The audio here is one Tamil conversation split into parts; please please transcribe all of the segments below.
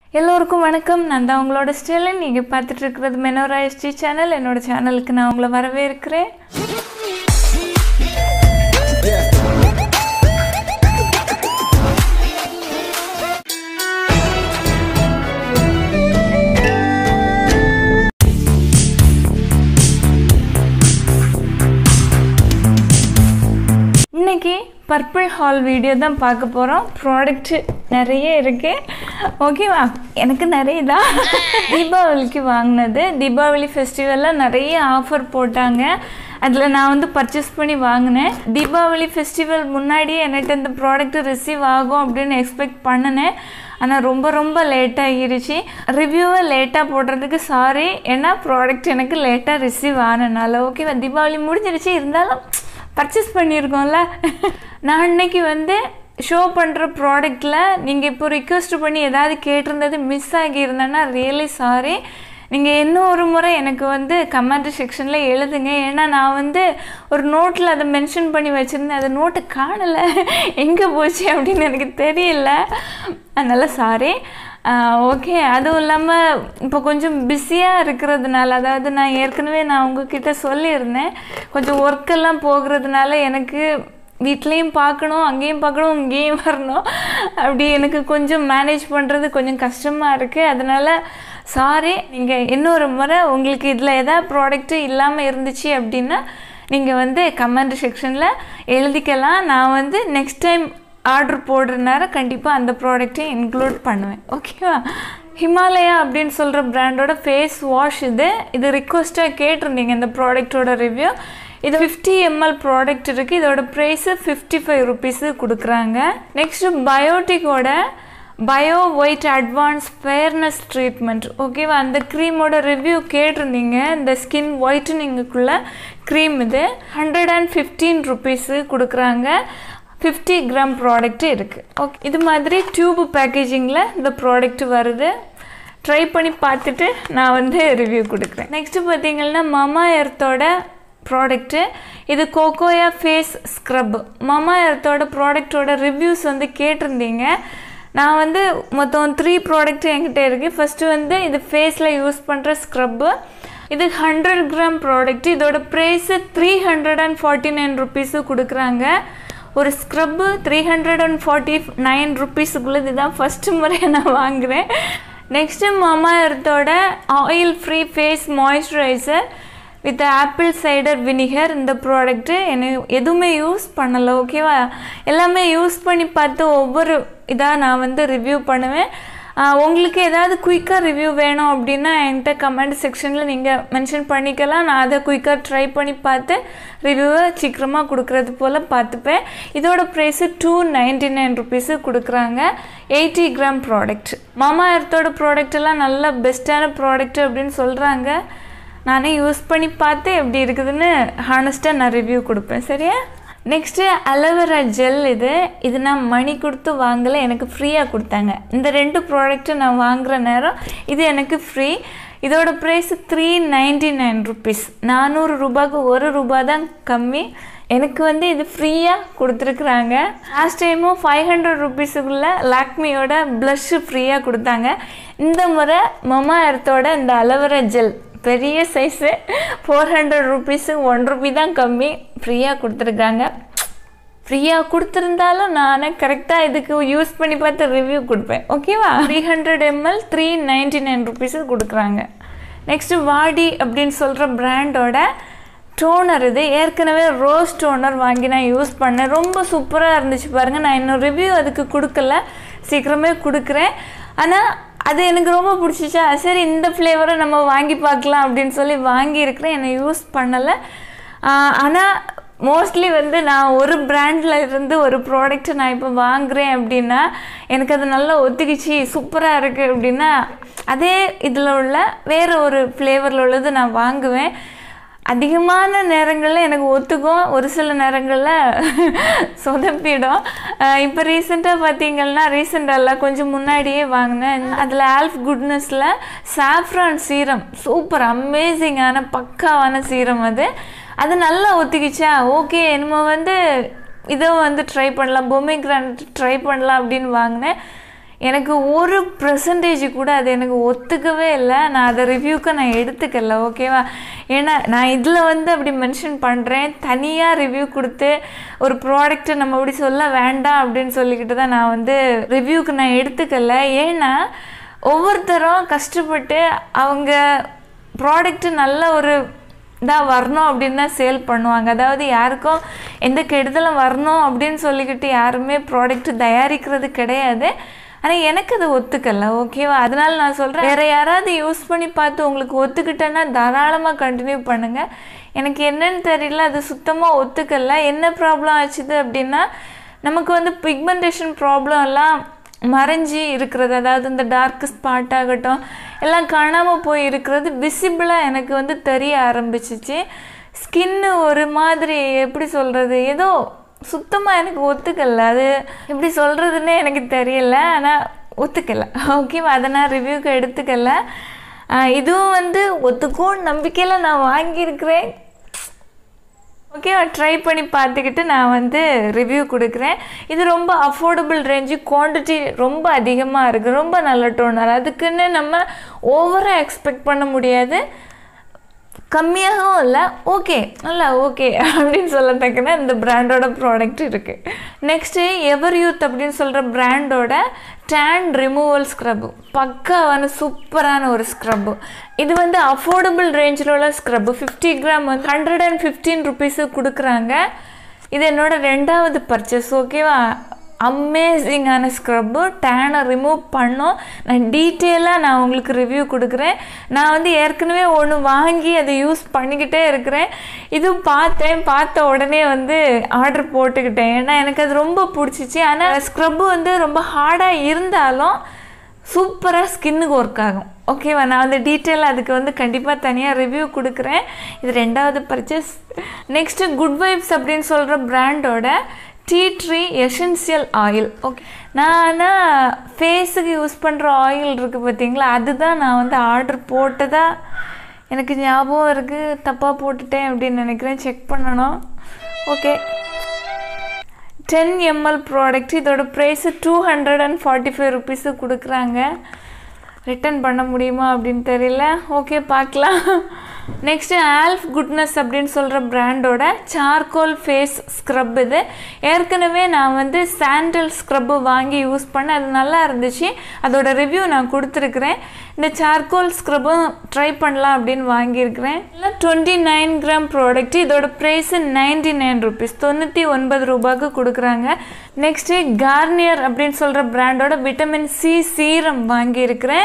எல்லோருக்கும் வணக்கம் நான் தான் உங்களோட ஸ்டெலின் நீங்கள் பார்த்துட்டு இருக்கிறது மெனோரா எஸ்டி சேனல் என்னோட சேனலுக்கு நான் உங்களை வரவேற்கிறேன் இன்னைக்கு பர்பிள் ஹால் வீடியோ தான் பார்க்க போகிறோம் ப்ராடக்ட் நிறைய இருக்கு ஓகேவா எனக்கு நிறைய தான் தீபாவளிக்கு வாங்கினது தீபாவளி ஃபெஸ்டிவலில் நிறைய ஆஃபர் போட்டாங்க அதில் நான் வந்து பர்ச்சேஸ் பண்ணி வாங்கினேன் தீபாவளி ஃபெஸ்டிவல் முன்னாடியே என்கிட்ட இந்த ப்ராடக்ட் ரிசீவ் ஆகும் அப்படின்னு எக்ஸ்பெக்ட் பண்ணினேன் ஆனால் ரொம்ப ரொம்ப லேட் ஆகிருச்சு ரிவ்யூவை லேட்டாக போடுறதுக்கு சாரி ஏன்னா ப்ராடக்ட் எனக்கு லேட்டாக ரிசீவ் ஆனனால ஓகேவா தீபாவளி முடிஞ்சிருச்சு இருந்தாலும் பர்ச்சேஸ் பண்ணியிருக்கோம்ல நான் அன்னைக்கு வந்து ஷோ பண்ணுற ப்ராடக்டில் நீங்கள் இப்போ ரிக்வெஸ்ட் பண்ணி ஏதாவது கேட்டிருந்தது மிஸ் ஆகியிருந்தேன்னா ரியலி சாரி நீங்கள் இன்னும் ஒரு முறை எனக்கு வந்து கமெண்ட் செக்ஷனில் எழுதுங்க ஏன்னா நான் வந்து ஒரு நோட்டில் அதை மென்ஷன் பண்ணி வச்சுருந்தேன் அதை நோட்டை காணலை எங்கே போச்சு அப்படின்னு எனக்கு தெரியல அதனால் சாரி ஓகே அதுவும் இல்லாமல் இப்போ கொஞ்சம் பிஸியாக இருக்கிறதுனால அதாவது நான் ஏற்கனவே நான் உங்ககிட்ட சொல்லியிருந்தேன் கொஞ்சம் ஒர்க்கெல்லாம் போகிறதுனால எனக்கு வீட்லேயும் பார்க்கணும் அங்கேயும் பார்க்கணும் இங்கேயும் வரணும் அப்படி எனக்கு கொஞ்சம் மேனேஜ் பண்ணுறது கொஞ்சம் கஷ்டமாக இருக்குது அதனால் சாரி நீங்கள் இன்னொரு முறை உங்களுக்கு இதில் எதாவது ப்ராடக்ட்டு இல்லாமல் இருந்துச்சு அப்படின்னா நீங்கள் வந்து கமெண்ட் செக்ஷனில் எழுதிக்கலாம் நான் வந்து நெக்ஸ்ட் டைம் ஆர்டர் போடுற நேரம் கண்டிப்பாக அந்த ப்ராடக்ட்டையும் இன்க்ளூட் பண்ணுவேன் ஓகேவா ஹிமாலயா அப்படின்னு சொல்கிற பிராண்டோட ஃபேஸ் வாஷ் இது இது ரிக்வஸ்ட்டாக கேட்டிருந்தீங்க இந்த ப்ராடக்டோட ரிவ்யூ இது ஃபிஃப்டி எம்எல் ப்ராடக்ட் இருக்குது இதோட ப்ரைஸு ஃபிஃப்டி ஃபைவ் ருபீஸு கொடுக்குறாங்க நெக்ஸ்ட்டு பயோட்டிக்கோட bio white advance fairness treatment ஓகேவா அந்த க்ரீமோட ரிவ்யூ கேட்டிருந்தீங்க இந்த ஸ்கின் ஒயிட்டனிங்குக்குள்ள க்ரீம் இது ஹண்ட்ரட் அண்ட் ஃபிஃப்டீன் ருபீஸு கொடுக்குறாங்க ஃபிஃப்டி கிராம் ப்ராடக்ட் இருக்குது ஓகே இது மாதிரி டியூப் பேக்கேஜிங்கில் இந்த ப்ராடக்ட் வருது ட்ரை பண்ணி பார்த்துட்டு நான் வந்து ரிவ்யூ கொடுக்குறேன் நெக்ஸ்ட்டு பார்த்தீங்கன்னா மமா எர்த்தோட ப்ராடக்ட்டு இது கோகோயா ஃபேஸ் ஸ்க்ரப் மமா எர்த்தோட ப்ராடக்டோட ரிவ்யூஸ் வந்து கேட்டிருந்தீங்க நான் வந்து மொத்தம் த்ரீ ப்ராடக்ட் என்கிட்ட இருக்குது ஃபஸ்ட்டு வந்து இது ஃபேஸில் யூஸ் பண்ணுற ஸ்க்ரப்பு இது ஹண்ட்ரட் கிராம் ப்ராடக்ட் இதோட price three hundred and forty nine rupees கொடுக்குறாங்க ஒரு scrub three hundred and forty nine ருபீஸுக்குள்ளது தான் ஃபஸ்ட்டு முறையாக நான் வாங்குகிறேன் நெக்ஸ்ட்டு மாமா எர்த்தோட oil free face moisturiser with apple cider vinegar இந்த ப்ராடக்ட்டு என்ன எதுவுமே யூஸ் பண்ணலை ஓகேவா எல்லாமே யூஸ் பண்ணி பார்த்து ஒவ்வொரு இதாக நான் வந்து ரிவ்யூ பண்ணுவேன் உங்களுக்கு ஏதாவது குயிக்காக ரிவ்யூ வேணும் அப்படின்னா என்கிட்ட கமெண்ட் செக்ஷனில் நீங்கள் மென்ஷன் பண்ணிக்கலாம் நான் அதை குயிக்காக ட்ரை பண்ணி பார்த்து ரிவ்யூவை சீக்கிரமாக கொடுக்குறது போல் பார்த்துப்பேன் இதோட price two ninety nine rupees கொடுக்குறாங்க எயிட்டி கிராம் ப்ராடக்ட் மாமா எர்த்தோட ப்ராடக்ட் எல்லாம் நல்ல பெஸ்ட்டான ப்ராடக்ட் அப்படின்னு சொல்கிறாங்க நானே யூஸ் பண்ணி பார்த்து எப்படி இருக்குதுன்னு ஹானஸ்ட்டாக நான் ரிவ்யூ கொடுப்பேன் சரியா நெக்ஸ்ட்டு அலோவேரா ஜெல் இது இது நான் மணி கொடுத்து வாங்கலை எனக்கு ஃப்ரீயாக கொடுத்தாங்க இந்த ரெண்டு ப்ராடக்ட்டும் நான் வாங்குகிற நேரம் இது எனக்கு ஃப்ரீ இதோட price three ninety nine rupees நானூறு ரூபாய்க்கு ஒரு ரூபா தான் கம்மி எனக்கு வந்து இது ஃப்ரீயாக கொடுத்துருக்குறாங்க லாஸ்ட் டைமும் ஃபைவ் ஹண்ட்ரட் ருபீஸுக்குள்ளே லாக்மியோட ப்ளஷ்ஷு ஃப்ரீயாக கொடுத்தாங்க இந்த முறை மொமா எர்த்தோட இந்த அலோவேரா ஜெல் பெரிய size four hundred rupees one rupee தான் கம்மி ஃப்ரீயாக கொடுத்துருக்காங்க ஃப்ரீயாக கொடுத்துருந்தாலும் நான் கரெக்டாக இதுக்கு யூஸ் பண்ணி பார்த்து ரிவ்யூ கொடுப்பேன் ஓகேவா three hundred ML three ninety nine rupees கொடுக்குறாங்க நெக்ஸ்ட்டு வாடி அப்படின்னு சொல்கிற பிராண்டோட டோனர் இது ஏற்கனவே ரோஸ் டோனர் வாங்கி நான் யூஸ் பண்ணேன் ரொம்ப சூப்பராக இருந்துச்சு பாருங்கள் நான் இன்னும் ரிவ்யூ அதுக்கு கொடுக்கல சீக்கிரமே கொடுக்குறேன் ஆனால் அது எனக்கு ரொம்ப பிடிச்சிச்சா சரி இந்த ஃப்ளேவரை நம்ம வாங்கி பார்க்கலாம் அப்படின்னு சொல்லி வாங்கியிருக்கிறேன் என்னை யூஸ் பண்ணலை ஆனால் மோஸ்ட்லி வந்து நான் ஒரு பிராண்டில் இருந்து ஒரு ப்ராடக்ட் நான் இப்போ வாங்குகிறேன் அப்படின்னா எனக்கு அது நல்லா ஒத்துக்கிச்சு சூப்பராக இருக்குது அப்படின்னா அதே இதில் உள்ள வேறு ஒரு ஃப்ளேவரில் உள்ளது நான் வாங்குவேன் அதிகமான நேரங்களில் எனக்கு ஒத்துக்கும் ஒரு சில நேரங்களில் சொதப்பிடும் இப்போ ரீசெண்டாக பார்த்தீங்கன்னா ரீசெண்டாக கொஞ்சம் முன்னாடியே வாங்கினேன் அதில் ஆல்ஃப் குட்னஸில் சாஃப்ரான் சீரம் சூப்பர் அமேசிங்கான பக்காவான சீரம் அது அது நல்லா ஒத்துக்கிச்சா ஓகே நம்ம வந்து இதை வந்து ட்ரை பண்ணலாம் பொம்மை கிராண்ட் ட்ரை பண்ணலாம் அப்படின்னு வாங்கினேன் எனக்கு ஒரு பர்சன்டேஜ் கூட அது எனக்கு ஒத்துக்கவே இல்லை நான் அதை ரிவ்யூக்கு நான் எடுத்துக்கல ஓகேவா ஏன்னா நான் இதில் வந்து அப்படி மென்ஷன் பண்ணுறேன் தனியாக ரிவ்யூ கொடுத்து ஒரு ப்ராடக்ட்டை நம்ம அப்படி சொல்ல வேண்டாம் அப்படின்னு சொல்லிக்கிட்டு தான் நான் வந்து ரிவ்யூக்கு நான் எடுத்துக்கல ஏன்னா ஒவ்வொருத்தரும் கஷ்டப்பட்டு அவங்க ப்ராடக்ட்டு நல்ல ஒரு இதாக வரணும் அப்படின்னு தான் சேல் பண்ணுவாங்க அதாவது யாருக்கும் எந்த கெடுதலும் வரணும் அப்படின்னு சொல்லிக்கிட்டு யாருமே ப்ராடக்ட் தயாரிக்கிறது கிடையாது ஆனால் எனக்கு அது ஒத்துக்கல ஓகேவா அதனால நான் சொல்கிறேன் வேறு யாராவது யூஸ் பண்ணி பார்த்து உங்களுக்கு ஒத்துக்கிட்டேன்னா தாராளமாக கண்டினியூ பண்ணுங்கள் எனக்கு என்னன்னு தெரியல அது சுத்தமாக ஒத்துக்கல என்ன ப்ராப்ளம் ஆச்சுது அப்படின்னா நமக்கு வந்து பிக்மெண்டேஷன் ப்ராப்ளம் எல்லாம் மறைஞ்சி இருக்கிறது அதாவது இந்த டார்க் ஸ்பாட் ஆகட்டும் எல்லாம் காணாமல் போய் இருக்கிறது விசிபிளாக எனக்கு வந்து தெரிய ஆரம்பிச்சிச்சு ஸ்கின்னு ஒரு மாதிரி எப்படி சொல்கிறது ஏதோ சுத்தமாக எனக்கு ஒத்துக்கல அது எப்படி சொல்கிறதுன்னே எனக்கு தெரியல ஆனால் ஒத்துக்கல ஓகேவா அதை நான் ரிவ்யூக்கு எடுத்துக்கல ஆஹ் இதுவும் வந்து ஒத்துக்கும் நம்பிக்கையில் நான் வாங்கியிருக்கிறேன் ஓகே ட்ரை பண்ணி பார்த்துக்கிட்டு நான் வந்து ரிவ்யூ கொடுக்குறேன் இது ரொம்ப அஃபோர்டபுள் ரேஞ்சு குவான்டிட்டி ரொம்ப அதிகமாக இருக்குது ரொம்ப நல்ல டோனர் அதுக்குன்னு நம்ம ஓவராக எக்ஸ்பெக்ட் பண்ண முடியாது கம்மியாகவும் இல்லை ஓகே நல்லா ஓகே அப்படின்னு சொல்லத்தக்கன இந்த பிராண்டோட ப்ராடக்ட் இருக்குது நெக்ஸ்ட்டு எவர் யூத் அப்படின்னு சொல்கிற பிராண்டோட டேன் ரிமூவல் ஸ்க்ரப்பு பக்காவான சூப்பரான ஒரு ஸ்க்ரப்பு இது வந்து அஃபோர்டபுள் ரேஞ்சில் உள்ள ஸ்க்ரப்பு ஃபிஃப்டி கிராம் வந்து ஹண்ட்ரட் அண்ட் ஃபிஃப்டீன் ருபீஸு கொடுக்குறாங்க இது என்னோட ரெண்டாவது பர்ச்சேஸ் ஓகேவா அமேசிங்கான ஸ்க்ரப்பு டேனை ரிமூவ் பண்ணோம் நான் டீட்டெயிலாக நான் உங்களுக்கு ரிவ்யூ கொடுக்குறேன் நான் வந்து ஏற்கனவே ஒன்று வாங்கி அதை யூஸ் பண்ணிக்கிட்டே இருக்கிறேன் இதுவும் பார்த்தேன் பார்த்த உடனே வந்து ஆர்டர் போட்டுக்கிட்டேன் ஏன்னா எனக்கு அது ரொம்ப பிடிச்சிச்சு ஆனால் ஸ்க்ரப்பு வந்து ரொம்ப ஹார்டாக இருந்தாலும் சூப்பராக ஸ்கின்னுக்கு ஒர்க் ஆகும் ஓகேவா நான் வந்து டீட்டெயில் அதுக்கு வந்து கண்டிப்பாக தனியாக ரிவ்யூ கொடுக்குறேன் இது ரெண்டாவது பர்ச்சேஸ் நெக்ஸ்ட்டு குட் வைப்ஸ் அப்படின்னு சொல்கிற பிராண்டோட tea tree essential oil okay நான் ஆனால் ஃபேஸுக்கு யூஸ் பண்ணுற ஆயில் இருக்குது பார்த்தீங்களா அதுதான் நான் வந்து ஆர்டர் போட்டதா எனக்கு ஞாபகம் இருக்குது தப்பாக போட்டுட்டேன் அப்படின்னு நினைக்கிறேன் செக் பண்ணணும் ஓகே டென் எம்எல் ப்ராடக்ட் இதோட price two hundred and forty five rupees கொடுக்குறாங்க ரிட்டர்ன் பண்ண முடியுமா அப்படின்னு தெரியல ஓகே பார்க்கலாம் நெக்ஸ்ட்டு ஆல்ஃப் குட்னஸ் அப்படின்னு சொல்கிற பிராண்டோட சார்கோல் ஃபேஸ் ஸ்க்ரப் இது ஏற்கனவே நான் வந்து சாண்டல் ஸ்க்ரப்பு வாங்கி யூஸ் பண்ண அது நல்லா இருந்துச்சு அதோட ரிவ்யூ நான் கொடுத்துருக்குறேன் இந்த சார்கோல் ஸ்க்ரப்பும் ட்ரை பண்ணலாம் அப்படின்னு வாங்கியிருக்கிறேன் இல்லை டுவெண்ட்டி நைன் கிராம் ப்ராடக்ட் இதோட ப்ரைஸு நைன்டி நைன் ருபீஸ் தொண்ணூற்றி ஒன்பது ரூபாய்க்கு கொடுக்குறாங்க நெக்ஸ்ட்டு கார்னியர் அப்படின்னு சொல்கிற பிராண்டோட விட்டமின் சி சீரம் வாங்கியிருக்கிறேன்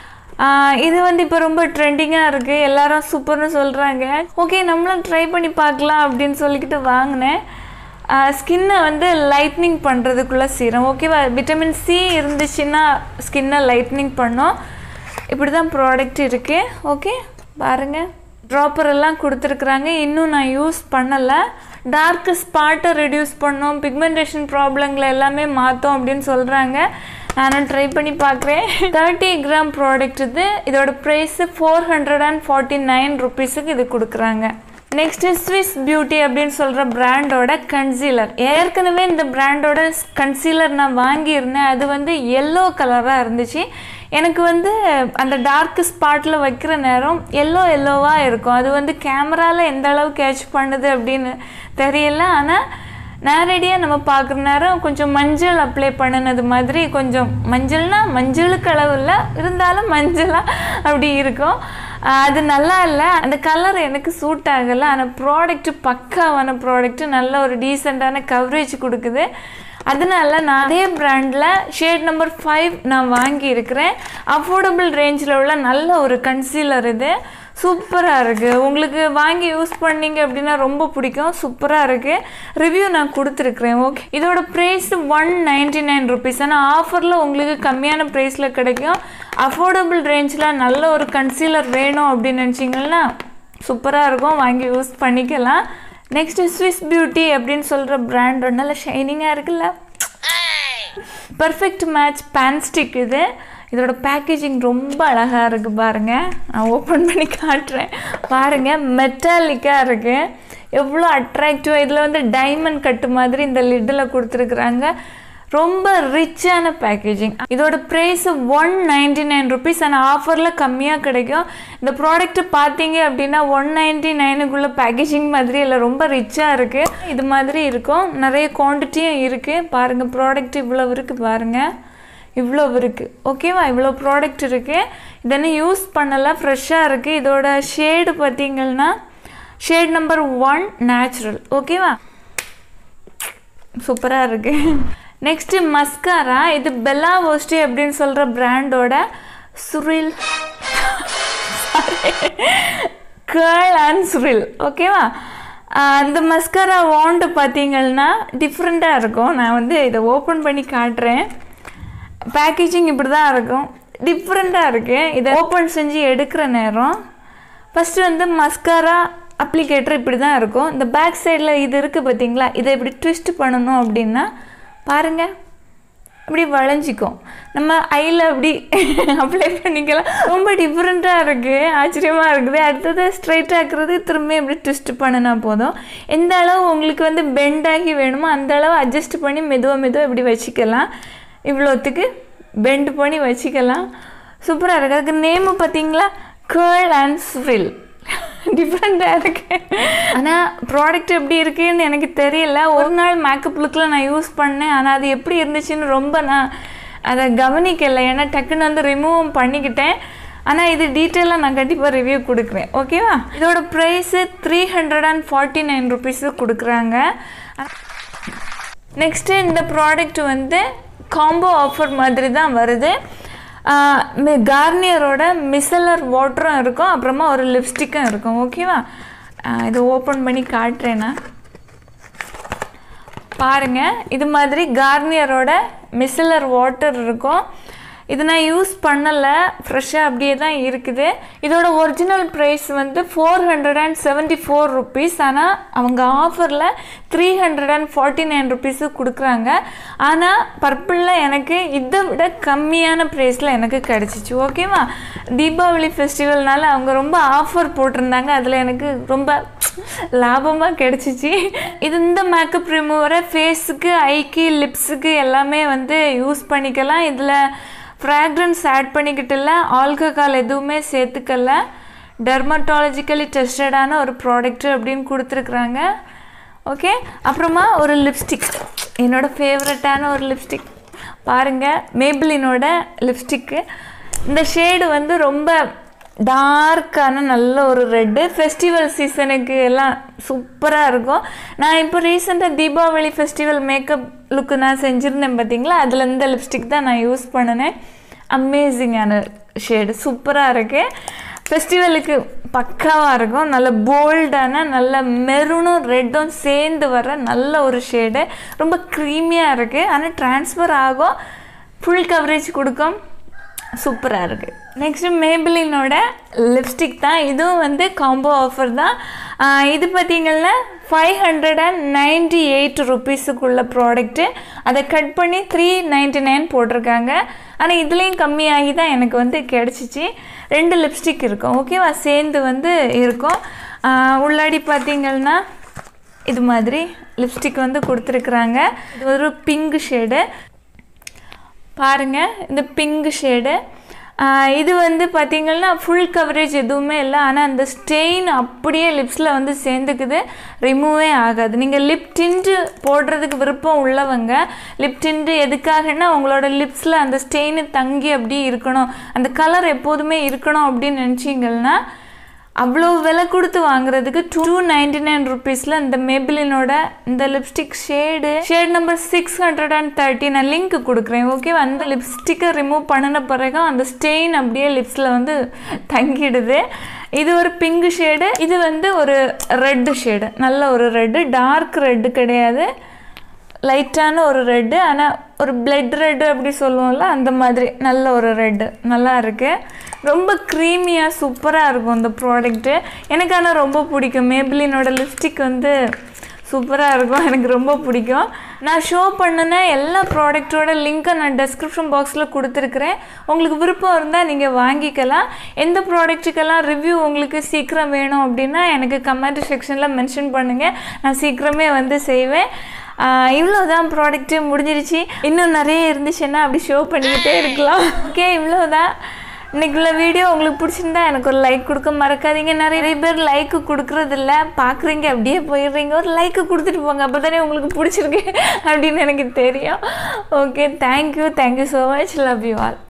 ஆஹ் இது வந்து இப்போ ரொம்ப ட்ரெண்டிங்காக இருக்குது எல்லாரும் சூப்பர்னு சொல்கிறாங்க ஓகே நம்மளும் ட்ரை பண்ணி பார்க்கலாம் அப்படின்னு சொல்லிக்கிட்டு வாங்கினேன் ஸ்கின்னை வந்து லைட்னிங் பண்ணுறதுக்குள்ள சீரம் ஓகேவா விட்டமின் சி இருந்துச்சுன்னா ஸ்கின்னை லைட்னிங் பண்ணும் இப்படி தான் ப்ராடக்ட் இருக்குது ஓகே பாருங்கள் ட்ராப்பர் எல்லாம் கொடுத்துருக்குறாங்க இன்னும் நான் யூஸ் பண்ணலை டார்க் ஸ்பாட்டை ரெடியூஸ் பண்ணோம் பிக்மெண்டேஷன் ப்ராப்ளங்களை எல்லாமே மாற்றோம் அப்படின்னு சொல்கிறாங்க நானும் ட்ரை பண்ணி பார்க்குறேன் தேர்ட்டி கிராம் ப்ராடக்ட் இது இதோட price four hundred and forty nine ருபீஸுக்கு இது கொடுக்குறாங்க நெக்ஸ்ட்டு ஸ்விஸ் பியூட்டி அப்படின்னு சொல்கிற பிராண்டோட கன்சீலர் ஏற்கனவே இந்த பிராண்டோட கன்சீலர் நான் வாங்கியிருந்தேன் அது வந்து எல்லோ கலராக இருந்துச்சு எனக்கு வந்து அந்த டார்க் ஸ்பாட்டில் வைக்கிற நேரம் எல்லோ எல்லோவாக இருக்கும் அது வந்து கேமராவில் எந்த அளவு கேட்ச் பண்ணுது அப்படின்னு தெரியல ஆனால் நேரடியாக நம்ம பார்க்குற நேரம் கொஞ்சம் மஞ்சள் அப்ளை பண்ணினது மாதிரி கொஞ்சம் மஞ்சள்னா மஞ்சளுக்கு அளவு இல்லை இருந்தாலும் மஞ்சளாக அப்படி இருக்கும் ஆஹ் அது நல்லா இல்லை அந்த கலர் எனக்கு சூட் ஆகலை ஆனால் ப்ராடக்ட் பக்காவான ப்ராடக்ட் நல்ல ஒரு டீசெண்டான கவரேஜ் கொடுக்குது அதனால நான் அதே பிராண்டில் ஷேட் நம்பர் ஃபைவ் நான் வாங்கியிருக்கிறேன் அஃபோர்டபுள் ரேஞ்சில் உள்ள நல்ல ஒரு கன்சீலர் இது சூப்பராக இருக்குது உங்களுக்கு வாங்கி யூஸ் பண்ணீங்க அப்படின்னா ரொம்ப பிடிக்கும் சூப்பராக இருக்குது ரிவ்யூ நான் கொடுத்துருக்குறேன் ஓகே இதோட price one ninety nine rupees ஆனால் ஆஃபரில் உங்களுக்கு கம்மியான ப்ரைஸில் கிடைக்கும் அஃபோர்டபுள் ரேஞ்சில் நல்ல ஒரு கன்சீலர் வேணும் அப்படின்னு நினச்சிங்கன்னா சூப்பராக இருக்கும் வாங்கி யூஸ் பண்ணிக்கலாம் நெக்ஸ்ட்டு ஸ்விஸ் பியூட்டி அப்படின்னு சொல்கிற பிராண்ட் நல்ல ஷைனிங்காக இருக்குல்ல பர்ஃபெக்ட் மேட்ச் பேன் ஸ்டிக் இது இதோட பேக்கேஜிங் ரொம்ப அழகாக இருக்குது பாருங்கள் நான் ஓப்பன் பண்ணி காட்டுறேன் பாருங்கள் மெட்டாலிக்காக இருக்குது எவ்வளோ அட்ராக்டிவாக இதில் வந்து டைமண்ட் கட்டு மாதிரி இந்த லிட்டில் கொடுத்துருக்குறாங்க ரொம்ப ரிச்சான பேக்கேஜிங் இதோட price one ninety nine rupees ஆனால் ஆஃபரில் கம்மியாக கிடைக்கும் இந்த ப்ராடக்ட் பார்த்தீங்க அப்படின்னா ஒன் நைன்டி நைனுக்குள்ள பேக்கேஜிங் மாதிரி இல்லை ரொம்ப ரிச்சாக இருக்குது இது மாதிரி இருக்கும் நிறைய குவான்டிட்டியும் இருக்குது பாருங்கள் ப்ராடக்ட் இவ்வளோ இருக்குது பாருங்கள் இவ்வளோ இருக்குது ஓகேவா இவ்வளோ ப்ராடக்ட் இருக்குது இதெல்லாம் யூஸ் பண்ணலை ஃப்ரெஷ்ஷாக இருக்குது இதோட ஷேடு பார்த்தீங்கன்னா ஷேட் நம்பர் ஒன் நேச்சுரல் ஓகேவா சூப்பராக இருக்குது நெக்ஸ்ட்டு மஸ்காரா இது பெல்லா ஓஸ்டி அப்படின்னு சொல்கிற பிராண்டோட சுரில் கேர்ள் அண்ட் சுரில் ஓகேவா அந்த மஸ்காரா வாண்ட் பார்த்தீங்கன்னா டிஃப்ரெண்ட்டாக இருக்கும் நான் வந்து இதை ஓப்பன் பண்ணி காட்டுறேன் பேக்கேஜிங் இப்படி தான் இருக்கும் டிஃப்ரெண்ட்டாக இருக்குது இதை ஓப்பன் செஞ்சு எடுக்கிற நேரம் ஃபஸ்ட்டு வந்து மஸ்காரா அப்ளிகேட்டர் இப்படி தான் இருக்கும் இந்த பேக் சைடில் இது இருக்குது பார்த்தீங்களா இதை இப்படி ட்விஸ்ட் பண்ணணும் அப்படின்னா பாருங்கள் அப்படி வளைஞ்சிக்கும் நம்ம ஐயில் அப்படி அப்ளை பண்ணிக்கலாம் ரொம்ப டிஃப்ரெண்ட்டாக இருக்குது ஆச்சரியமாக இருக்குது அடுத்தது ஸ்ட்ரைட் ஆக்குறது திரும்ப இப்படி ட்விஸ்ட் பண்ணினா போதும் எந்த அளவு உங்களுக்கு வந்து பெண்ட் ஆகி வேணுமோ அந்த அளவு அட்ஜஸ்ட் பண்ணி மெதுவாக மெதுவாக இப்படி வச்சுக்கலாம் இவ்வளோத்துக்கு பெண்ட் பண்ணி வச்சுக்கலாம் சூப்பராக இருக்குது அதுக்கு நேமு பார்த்தீங்களா கேர்ள் அண்ட் ஸ்வில் டிஃப்ரெண்ட்டாக இருக்கு ஆனால் ப்ராடக்ட் எப்படி இருக்குன்னு எனக்கு தெரியல ஒரு நாள் மேக்கப் லுக்கில் நான் யூஸ் பண்ணேன் ஆனால் அது எப்படி இருந்துச்சுன்னு ரொம்ப நான் அதை கவனிக்கலை ஏன்னா டக்குன்னு வந்து ரிமூவும் பண்ணிக்கிட்டேன் ஆனால் இது டீட்டெயிலாக நான் கண்டிப்பாக ரிவ்யூ கொடுக்குறேன் ஓகேவா இதோட price three hundred and forty nine rupees கொடுக்குறாங்க நெக்ஸ்ட்டு இந்த ப்ராடக்ட் வந்து காம்போ ஆஃபர் மாதிரி தான் வருது கார்னியரோட மிசலர் வாட்டரும் இருக்கும் அப்புறமா ஒரு லிப்ஸ்டிக்கும் இருக்கும் ஓகேவா இதை ஓப்பன் பண்ணி காட்டுறேன்னா பாருங்கள் இது மாதிரி கார்னியரோட மிசலர் வாட்டர் இருக்கும் இது நான் யூஸ் பண்ணலை ஃப்ரெஷ்ஷாக அப்படியே தான் இருக்குது இதோட ஒரிஜினல் ப்ரைஸ் வந்து four hundred and seventy four rupees ஆனால் அவங்க ஆஃபரில் three hundred and forty nine rupees கொடுக்குறாங்க ஆனால் பர்பிளில் எனக்கு இதை விட கம்மியான ப்ரைஸில் எனக்கு கிடச்சிச்சு ஓகேவா தீபாவளி ஃபெஸ்டிவல்னால அவங்க ரொம்ப ஆஃபர் போட்டிருந்தாங்க அதில் எனக்கு ரொம்ப லாபமாக கிடச்சிச்சு இது இந்த மேக்கப் ரிமூவரை ஃபேஸுக்கு ஐக்கு லிப்ஸுக்கு எல்லாமே வந்து யூஸ் பண்ணிக்கலாம் இதில் ஃப்ராக்ரன்ஸ் ஆட் பண்ணிக்கிட்டு இல்லை ஆல்கஹால் எதுவுமே சேர்த்துக்கல டெர்மட்டாலஜிக்கலி டெஸ்டடான ஒரு ப்ராடக்ட்டு அப்படின்னு கொடுத்துருக்குறாங்க ஓகே அப்புறமா ஒரு லிப்ஸ்டிக் என்னோடய ஃபேவரட்டான ஒரு லிப்ஸ்டிக் பாருங்கள் மேபிளினோட லிப்ஸ்டிக்கு இந்த ஷேடு வந்து ரொம்ப டார்க்கான நல்ல ஒரு ரெட்டு ஃபெஸ்டிவல் சீசனுக்கு எல்லாம் சூப்பராக இருக்கும் நான் இப்போ ரீசெண்டாக தீபாவளி ஃபெஸ்டிவல் மேக்கப் லுக்கு நான் செஞ்சுருந்தேன் பார்த்தீங்களா அதில் இந்த லிப்ஸ்டிக் தான் நான் யூஸ் பண்ணினேன் அமேசிங்கான ஷேடு சூப்பராக இருக்குது ஃபெஸ்டிவலுக்கு பக்காவாக இருக்கும் நல்ல போல்டான நல்ல மெரூனும் ரெட்டும் சேர்ந்து வர நல்ல ஒரு ஷேடு ரொம்ப க்ரீமியாக இருக்குது ஆனால் ட்ரான்ஸ்ஃபர் ஆகும் ஃபுல் கவரேஜ் கொடுக்கும் சூப்பராக இருக்குது நெக்ஸ்ட்டு மேபிளினோட லிப்ஸ்டிக் தான் இதுவும் வந்து காம்போ ஆஃபர் தான் இது பார்த்திங்கன்னா five hundred and ninety eight ருபீஸுக்குள்ள ப்ராடக்ட்டு அதை கட் பண்ணி த்ரீ நைன்டி நைன் போட்டிருக்காங்க ஆனால் இதுலேயும் கம்மியாகி தான் எனக்கு வந்து கிடச்சிச்சு ரெண்டு லிப்ஸ்டிக் இருக்கும் ஓகேவா சேர்ந்து வந்து இருக்கும் உள்ளாடி பார்த்திங்கன்னா இது மாதிரி லிப்ஸ்டிக் வந்து கொடுத்துருக்குறாங்க இது ஒரு பிங்க் ஷேடு பாருங்கள் இந்த பிங்க் ஷேடு இது வந்து பார்த்திங்கன்னா ஃபுல் கவரேஜ் எதுவுமே இல்லை ஆனால் அந்த ஸ்டெயின் அப்படியே லிப்ஸில் வந்து சேர்ந்துக்குது ரிமூவே ஆகாது நீங்கள் லிப் டின்ட்டு போடுறதுக்கு விருப்பம் உள்ளவங்க லிப் டின்ட்டு எதுக்காகன்னா உங்களோட லிப்ஸில் அந்த ஸ்டெயின் தங்கி அப்படி இருக்கணும் அந்த கலர் எப்போதுமே இருக்கணும் அப்படின்னு நினச்சிங்கன்னா அவ்வளோ விலை கொடுத்து வாங்குறதுக்கு டூ நைன்டி நைன் ருபீஸில் இந்த மேபிளினோட இந்த lipstick shade shade number six hundred and thirty நான் லிங்க் கொடுக்குறேன் ஓகே அந்த லிப்ஸ்டிக்கை ரிமூவ் பண்ணின பிறகு அந்த ஸ்டெயின் அப்படியே லிப்ஸில் வந்து தங்கிடுது இது ஒரு பிங்க் ஷேடு இது வந்து ஒரு ரெட்டு ஷேடு நல்ல ஒரு ரெட்டு டார்க் ரெட்டு கிடையாது லைட்டான ஒரு ரெட்டு ஆனால் ஒரு பிளட் ரெட்டு அப்படி சொல்லுவோம்ல அந்த மாதிரி நல்ல ஒரு ரெட்டு நல்லா இருக்குது ரொம்ப க்ரீமியாக சூப்பராக இருக்கும் இந்த ப்ராடக்ட்டு எனக்கு ஆனால் ரொம்ப பிடிக்கும் மேபிளினோட லிப்ஸ்டிக் வந்து சூப்பராக இருக்கும் எனக்கு ரொம்ப பிடிக்கும் நான் ஷோ பண்ணின எல்லா ப்ராடக்ட்டோட லிங்க்கை நான் டெஸ்கிரிப்ஷன் பாக்ஸில் கொடுத்துருக்குறேன் உங்களுக்கு விருப்பம் இருந்தால் நீங்கள் வாங்கிக்கலாம் எந்த ப்ராடக்ட்டுக்கெல்லாம் ரிவ்யூ உங்களுக்கு சீக்கிரம் வேணும் அப்படின்னா எனக்கு கமெண்ட் செக்ஷனில் மென்ஷன் பண்ணுங்கள் நான் சீக்கிரமே வந்து செய்வேன் இவ்வளோதான் ப்ராடக்ட்டு முடிஞ்சிருச்சு இன்னும் நிறைய இருந்துச்சுன்னா அப்படி ஷோ பண்ணிக்கிட்டே இருக்கலாம் ஓகே இவ்வளோதான் இன்னைக்குள்ள வீடியோ உங்களுக்கு பிடிச்சிருந்தா எனக்கு ஒரு லைக் கொடுக்க மறக்காதீங்க நிறைய பேர் லைக் கொடுக்குறதில்ல பார்க்குறீங்க அப்படியே போயிடுறீங்க ஒரு லைக் கொடுத்துட்டு போங்க அப்போ தானே உங்களுக்கு பிடிச்சிருக்கு அப்படின்னு எனக்கு தெரியும் okay thank you thank you so much love you all